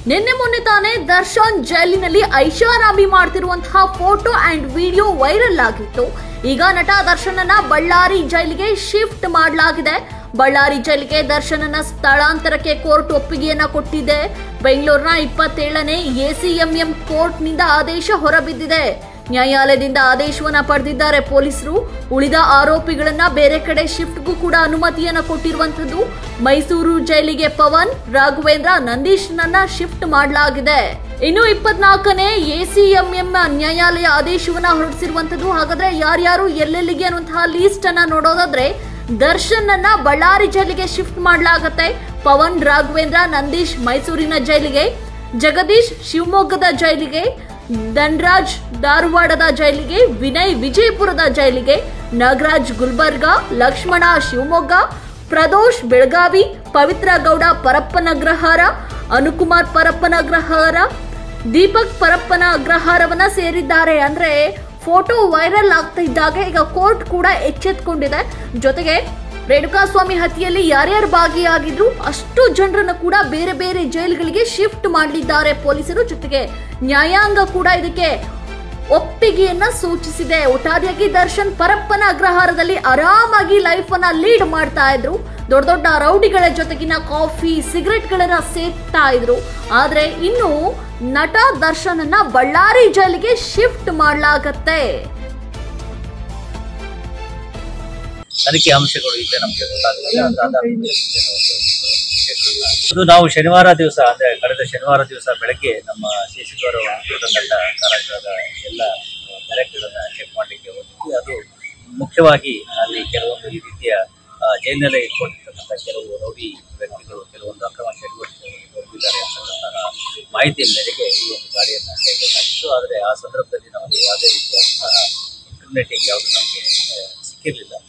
ನಿನ್ನೆ ಮೊನ್ನೆ ತಾನೇ ದರ್ಶನ್ ಜೈಲಿನಲ್ಲಿ ಐಷಾರಾಮಿ ಮಾಡ್ತಿರುವಂತಹ ಫೋಟೋ ಅಂಡ್ ವಿಡಿಯೋ ವೈರಲ್ ಆಗಿತ್ತು ಈಗ ನಟ ದರ್ಶನನ್ನ ಬಳ್ಳಾರಿ ಜೈಲಿಗೆ ಶಿಫ್ಟ್ ಮಾಡಲಾಗಿದೆ ಬಳ್ಳಾರಿ ಜೈಲಿಗೆ ದರ್ಶನನ ಸ್ಥಳಾಂತರಕ್ಕೆ ಕೋರ್ಟ್ ಒಪ್ಪಿಗೆಯನ್ನ ಕೊಟ್ಟಿದೆ ಬೆಂಗಳೂರಿನ ಇಪ್ಪತ್ತೇಳನೇ ಎಸಿಎಂಎಂ ಕೋರ್ಟ್ನಿಂದ ಆದೇಶ ಹೊರಬಿದ್ದಿದೆ ನ್ಯಾಯಾಲಯದಿಂದ ಆದೇಶವನ್ನ ಪಡೆದಿದ್ದಾರೆ ಪೊಲೀಸರು ಉಳಿದ ಆರೋಪಿಗಳನ್ನ ಬೇರೆ ಕಡೆ ಶಿಫ್ಟ್ಗೂ ಕೂಡ ಅನುಮತಿಯನ್ನ ಕೊಟ್ಟಿರುವಂತದ್ದು ಮೈಸೂರು ಜೈಲಿಗೆ ಪವನ್ ರಾಘವೇಂದ್ರ ನಂದೀಶ್ನನ್ನ ಶಿಫ್ಟ್ ಮಾಡಲಾಗಿದೆ ಇನ್ನು ಇಪ್ಪತ್ನಾಲ್ಕನೇ ಎಸಿಎಂಎಂ ನ್ಯಾಯಾಲಯ ಆದೇಶವನ್ನ ಹೊರಡಿಸಿರುವಂತದ್ದು ಹಾಗಾದ್ರೆ ಯಾರ್ಯಾರು ಎಲ್ಲೆಲ್ಲಿಗೆ ಅನ್ನುವಂತಹ ಲೀಸ್ಟ್ ಅನ್ನ ನೋಡೋದಾದ್ರೆ ದರ್ಶನ್ ಅನ್ನ ಬಳ್ಳಾರಿ ಜೈಲಿಗೆ ಶಿಫ್ಟ್ ಮಾಡಲಾಗತ್ತೆ ಪವನ್ ರಾಘವೇಂದ್ರ ನಂದೀಶ್ ಮೈಸೂರಿನ ಜೈಲಿಗೆ ಜಗದೀಶ್ ಶಿವಮೊಗ್ಗದ ಜೈಲಿಗೆ ಧನ್ರಾಜ್ ಧಾರವಾಡದ ಜೈಲಿಗೆ ವಿನಯ್ ವಿಜಯಪುರದ ಜೈಲಿಗೆ ನಾಗರಾಜ್ ಗುಲ್ಬರ್ಗ ಲಕ್ಷ್ಮಣ ಶಿವಮೊಗ್ಗ ಪ್ರದೋಷ್ ಬೆಳಗಾವಿ ಪವಿತ್ರ ಗೌಡ ಪರಪ್ಪನ ಅಗ್ರಹಾರ ಅನುಕುಮಾರ್ ಪರಪ್ಪನ ಅಗ್ರಹಾರ ದೀಪಕ್ ಪರಪ್ಪನ ಅಗ್ರಹಾರವನ್ನ ಸೇರಿದ್ದಾರೆ ಅಂದ್ರೆ ಫೋಟೋ ವೈರಲ್ ಆಗ್ತಾ ಇದ್ದಾಗ ಈಗ ಕೋರ್ಟ್ ಕೂಡ ಎಚ್ಚೆತ್ಕೊಂಡಿದೆ ಜೊತೆಗೆ ರೇಣುಕಾಸ್ವಾಮಿ ಹತ್ಯೆಯಲ್ಲಿ ಯಾರ್ಯಾರು ಭಾಗಿಯಾಗಿದ್ರು ಅಷ್ಟು ಜನರನ್ನು ಕೂಡ ಬೇರೆ ಬೇರೆ ಜೈಲುಗಳಿಗೆ ಶಿಫ್ಟ್ ಮಾಡಲಿದ್ದಾರೆ ಪೊಲೀಸರು ಜೊತೆಗೆ ನ್ಯಾಯಾಂಗ ಕೂಡ ಇದಕ್ಕೆ ಒಪ್ಪಿಗೆಯನ್ನ ಸೂಚಿಸಿದೆ ಒಟ್ಟಾರೆಯಾಗಿ ದರ್ಶನ್ ಪರಪ್ಪನ ಅಗ್ರಹಾರದಲ್ಲಿ ಆರಾಮಾಗಿ ಲೈಫ್ ಅನ್ನ ಲೀಡ್ ಮಾಡ್ತಾ ಇದ್ರು ದೊಡ್ಡ ದೊಡ್ಡ ರೌಡಿಗಳ ಜೊತೆಗಿನ ಕಾಫಿ ಸಿಗರೆಟ್ಗಳನ್ನ ಸೇರ್ತಾ ಇದ್ರು ಆದ್ರೆ ಇನ್ನು ನಟ ದರ್ಶನನ್ನ ಬಳ್ಳಾರಿ ಜೈಲಿಗೆ ಶಿಫ್ಟ್ ಮಾಡಲಾಗತ್ತೆ ತನಿಖೆ ಅಂಶಗಳು ಇದೆ ನಮಗೆ ಗೊತ್ತಾಗುತ್ತೆ ಅದ್ರ ಆಧಾರದ ಮೇಲೆ ಮುಂದಿನ ಒಂದು ವಿಷಯಗಳನ್ನ ಅದು ನಾವು ಶನಿವಾರ ದಿವಸ ಅಂದ್ರೆ ಕಳೆದ ಶನಿವಾರ ದಿವಸ ಬೆಳಗ್ಗೆ ನಮ್ಮ ಸಿ ಸಿ ಗೌರವ ತಂಡ ಕಾರಾಗೃಹದ ಎಲ್ಲ ಬ್ಯಾರೆಕ್ಗಳನ್ನ ಚೆಕ್ ಮಾಡಲಿಕ್ಕೆ ಹೋಗಿದ್ವಿ ಅದು ಮುಖ್ಯವಾಗಿ ಅಲ್ಲಿ ಕೆಲವೊಂದು ಈ ರೀತಿಯ ಆ, ಜೈಲಿನಲ್ಲೇ ಇಟ್ಕೊಂಡಿರ್ತಕ್ಕಂಥ ಕೆಲವು ರೌಡಿ ವ್ಯಕ್ತಿಗಳು ಕೆಲವೊಂದು ಅಕ್ರಮ ಚಟುವಟಿಕೆಗಳಲ್ಲಿ ತೊಡಗಿದ್ದಾರೆ ಅಂತಕ್ಕಂತಹ ಮಾಹಿತಿಯ ಮೇರೆಗೆ ಈ ಒಂದು ಗಾಡಿಯನ್ನು ಕೈಗೊಳ್ಳಲಾಗಿತ್ತು ಆದರೆ ಆ ಸಂದರ್ಭದಲ್ಲಿ ನಮಗೆ ಯಾವುದೇ ರೀತಿಯಾದಂತಹ ಇಂಕ್ರಿಮಿನೇಟಿಂಗ್ ಯಾವುದು ನಮಗೆ ಆ, ಸಿಕ್ಕಿರಲಿಲ್ಲ